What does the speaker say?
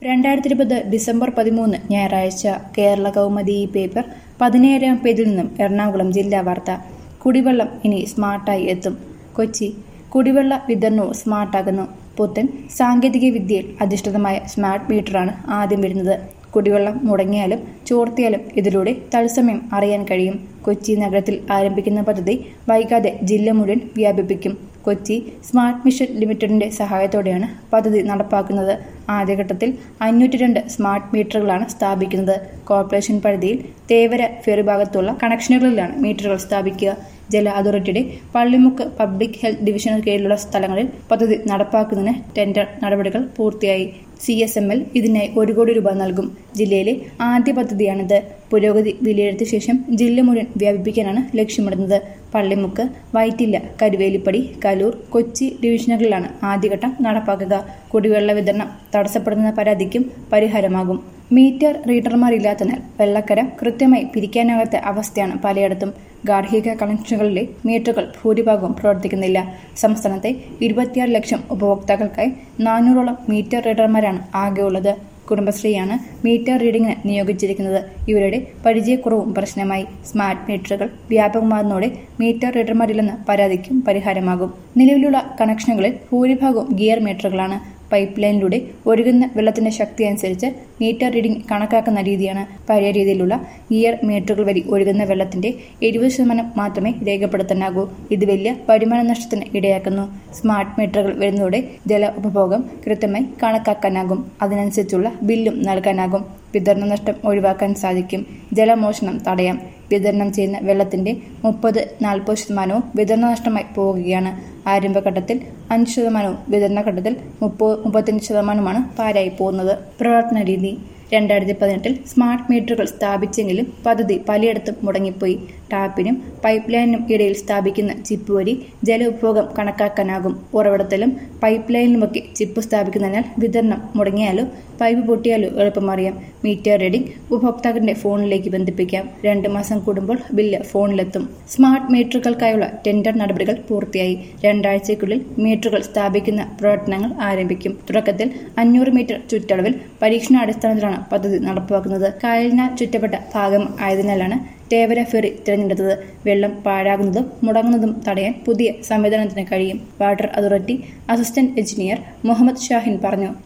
രണ്ടായിരത്തി ഇരുപത് ഡിസംബർ പതിമൂന്ന് ഞായറാഴ്ച കേരള കൗമുദി ഈ പേപ്പർ പതിനേഴാം പേജിൽ നിന്നും എറണാകുളം ജില്ലാ വാർത്ത കുടിവെള്ളം ഇനി സ്മാർട്ടായി എത്തും കൊച്ചി കുടിവെള്ള വിതരണവും സ്മാർട്ടാകുന്നു പുത്തൻ സാങ്കേതിക വിദ്യയിൽ അധിഷ്ഠിതമായ സ്മാർട്ട് മീറ്ററാണ് ആദ്യം വരുന്നത് കുടിവെള്ളം മുടങ്ങിയാലും ചോർത്തിയാലും ഇതിലൂടെ തത്സമയം അറിയാൻ കഴിയും കൊച്ചി നഗരത്തിൽ ആരംഭിക്കുന്ന പദ്ധതി വൈകാതെ ജില്ല മുഴുവൻ വ്യാപിപ്പിക്കും കൊച്ചി സ്മാർട്ട് മിഷൻ ലിമിറ്റഡിന്റെ സഹായത്തോടെയാണ് പദ്ധതി നടപ്പാക്കുന്നത് ആദ്യഘട്ടത്തിൽ അഞ്ഞൂറ്റി രണ്ട് സ്മാർട്ട് മീറ്ററുകളാണ് സ്ഥാപിക്കുന്നത് കോർപ്പറേഷൻ പരിധിയിൽ തേവര ഫെറി ഭാഗത്തുള്ള കണക്ഷനുകളിലാണ് മീറ്ററുകൾ സ്ഥാപിക്കുക ജല അതോറിറ്റിയുടെ പള്ളിമുക്ക് പബ്ലിക് ഹെൽത്ത് ഡിവിഷന് കീഴിലുള്ള സ്ഥലങ്ങളിൽ പദ്ധതി നടപ്പാക്കുന്നതിന് ടെൻഡർ നടപടികൾ പൂർത്തിയായി സി എസ് എം എൽ ഇതിനായി ഒരു കോടി രൂപ നൽകും ജില്ലയിലെ ആദ്യ പദ്ധതിയാണിത് പുരോഗതി വിലയിരുത്തിയ ശേഷം ജില്ല മുഴുവൻ വ്യാപിപ്പിക്കാനാണ് ലക്ഷ്യമിടുന്നത് പള്ളിമുക്ക് വൈറ്റില്ല കരുവേലിപ്പടി കലൂർ കൊച്ചി ഡിവിഷനുകളിലാണ് ആദ്യഘട്ടം നടപ്പാക്കുക കുടിവെള്ള വിതരണം തടസ്സപ്പെടുന്ന പരാതിക്കും പരിഹാരമാകും മീറ്റർ റീഡർമാരില്ലാത്തതിനാൽ വെള്ളക്കരം കൃത്യമായി പിരിക്കാനാകാത്ത അവസ്ഥയാണ് പലയിടത്തും ഗാർഹിക കണക്ഷനുകളിലെ മീറ്ററുകൾ ഭൂരിഭാഗവും പ്രവർത്തിക്കുന്നില്ല സംസ്ഥാനത്തെ ഇരുപത്തിയാറ് ലക്ഷം ഉപഭോക്താക്കൾക്കായി നാനൂറോളം മീറ്റർ റീഡർമാരാണ് ആകെയുള്ളത് കുടുംബശ്രീയാണ് മീറ്റർ റീഡിങ്ങിന് നിയോഗിച്ചിരിക്കുന്നത് ഇവരുടെ പരിചയക്കുറവും പ്രശ്നമായി സ്മാർട്ട് മീറ്ററുകൾ വ്യാപകമാകുന്നതോടെ മീറ്റർ റീഡർമാരില്ലെന്ന പരാതിക്കും പരിഹാരമാകും നിലവിലുള്ള കണക്ഷനുകളിൽ ഭൂരിഭാഗവും ഗിയർ മീറ്ററുകളാണ് പൈപ്പ് ലൈനിലൂടെ ഒഴുകുന്ന വെള്ളത്തിന്റെ ശക്തി അനുസരിച്ച് മീറ്റർ റീഡിംഗ് കണക്കാക്കുന്ന രീതിയാണ് പഴയ രീതിയിലുള്ള ഗിയർ മീറ്ററുകൾ വഴി ഒഴുകുന്ന വെള്ളത്തിന്റെ എഴുപത് ശതമാനം മാത്രമേ രേഖപ്പെടുത്താനാകൂ ഇത് വലിയ വരുമാന നഷ്ടത്തിന് ഇടയാക്കുന്നു സ്മാർട്ട് മീറ്ററുകൾ വരുന്നതോടെ ജല ഉപഭോഗം കൃത്യമായി കണക്കാക്കാനാകും അതിനനുസരിച്ചുള്ള ബില്ലും നൽകാനാകും വിതരണ നഷ്ടം ഒഴിവാക്കാൻ സാധിക്കും ജലമോഷണം തടയാം വിതരണം ചെയ്യുന്ന വെള്ളത്തിന്റെ മുപ്പത് നാൽപ്പത് ശതമാനവും വിതരണ നഷ്ടമായി പോവുകയാണ് ആരംഭഘട്ടത്തിൽ അഞ്ച് ശതമാനവും വിതരണ ഘട്ടത്തിൽ മുപ്പത് മുപ്പത്തഞ്ച് ശതമാനവുമാണ് പാരായി പോകുന്നത് പ്രവർത്തന രീതി രണ്ടായിരത്തി പതിനെട്ടിൽ സ്മാർട്ട് മീറ്ററുകൾ സ്ഥാപിച്ചെങ്കിലും പദ്ധതി പലയിടത്തും മുടങ്ങിപ്പോയി ടാപ്പിനും പൈപ്പ് ലൈനിനും ഇടയിൽ സ്ഥാപിക്കുന്ന ചിപ്പ് വഴി ജല ഉപഭോഗം കണക്കാക്കാനാകും ഉറവിടത്തിലും പൈപ്പ് ലൈനിലുമൊക്കെ ചിപ്പ് സ്ഥാപിക്കുന്നതിനാൽ വിതരണം മുടങ്ങിയാലോ പൈപ്പ് പൊട്ടിയാലോ എളുപ്പമറിയാം മീറ്റർ റീഡിംഗ് ഉപഭോക്താക്കളുടെ ഫോണിലേക്ക് ബന്ധിപ്പിക്കാം രണ്ട് മാസം കൂടുമ്പോൾ ബില്ല് ഫോണിലെത്തും സ്മാർട്ട് മീറ്ററുകൾക്കായുള്ള ടെൻഡർ നടപടികൾ പൂർത്തിയായി രണ്ടാഴ്ചയ്ക്കുള്ളിൽ മീറ്ററുകൾ സ്ഥാപിക്കുന്ന പ്രവർത്തനങ്ങൾ ആരംഭിക്കും തുടക്കത്തിൽ അഞ്ഞൂറ് മീറ്റർ ചുറ്റളവിൽ പരീക്ഷണാടിസ്ഥാനത്തിലാണ് പദ്ധതി നടപ്പാക്കുന്നത് കായലിനാൽ ചുറ്റപ്പെട്ട ഭാഗം ആയതിനാലാണ് തേവര ഫെറി തിരഞ്ഞെടുത്തത് വെള്ളം പാഴാകുന്നതും മുടങ്ങുന്നതും തടയാൻ പുതിയ സംവിധാനത്തിന് കഴിയും water authority assistant engineer Muhammad Shahin പറഞ്ഞു